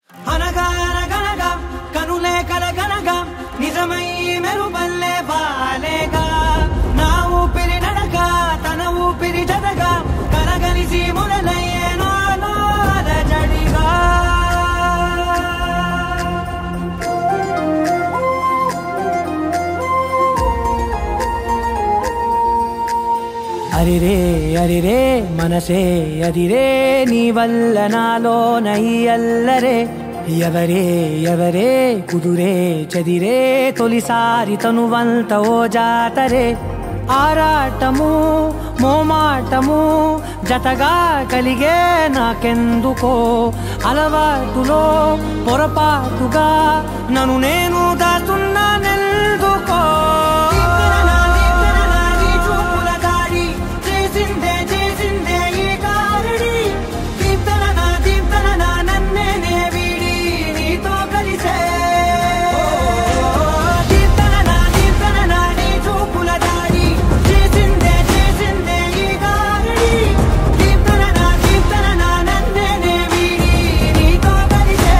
అనగా అనగనగా కనులే కలగనగా నిజమై మెరుపల్లే వాలేగా నా ఊపిరి నడక తన ఊపిరి జతగా కలగలిసి మొదలయ్యే నాలో అలజడిగా అరిరే అరిరే మనసే అరిరే నీ వల్ల నాలో నయ్యల్లరే ఎవరే ఎవరే కుదురే చదిరే తొలిసారి తనువంత ఓ జాతరే ఆరాటము మోమాటము జతగా కలిగే నాకెందుకో అలవాటులో పొరపాటుగా నన్ను నేను దాస్తున్నానెందుకో చూపుల దాడి చేసిందే చేసిందే ఈ కారడి దీప్తన నా దీప్తన నా నన్నేనే వీడి నీతో కలిసే దీప్తన నా దీప్తన నా నీ చూపుల దాడి చేసిందే చేసిందే ఈ కారడి దీప్తన నా దీప్తన నా నన్నేనే వీడి నీతో కలిసే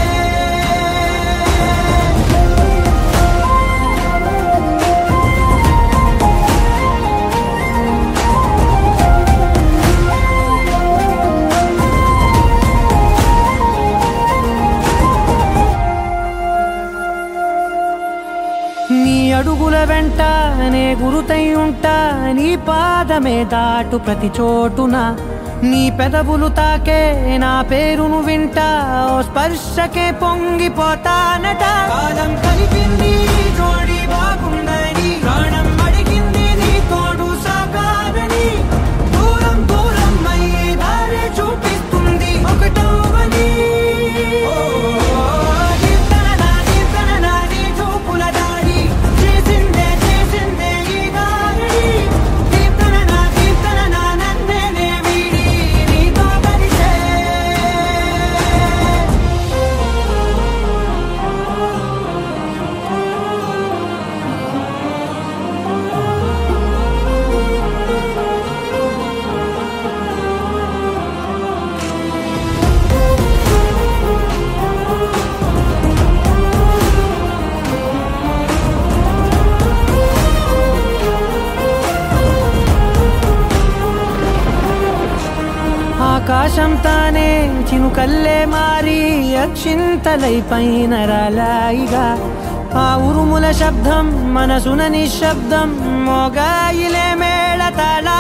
నీ అడుగుల వెంట నే గురుతై ఉంటా నీ పాదమే దాటు ప్రతి చోటున నీ పెదవులు తాకే నా పేరును వింటా ఓ స్పర్శకే పొంగిపోతానట కాలం కలిపింది జోడి బాగుందని ప్రాణం అడిగింది నీ తోడు సాగాలని దూరం దూరం అయ్యే దారి చూపిస్తుంది ఒకటవని కీర్తన నా కీర్తన నా నీ చూపుల దాడి చేసిందే చేసిందే ఈ దారి కీర్తన నా కీర్తన నా నన్నేనే వీడి నీతో కలిసే ఆకాశం తానే చినుకల్లే మారి అక్షింతలై పైన రాలాయిగా ఆ ఉరుముల శబ్దం మనసున నిశ్శబ్దం మోగాయిలే మేళ తాళా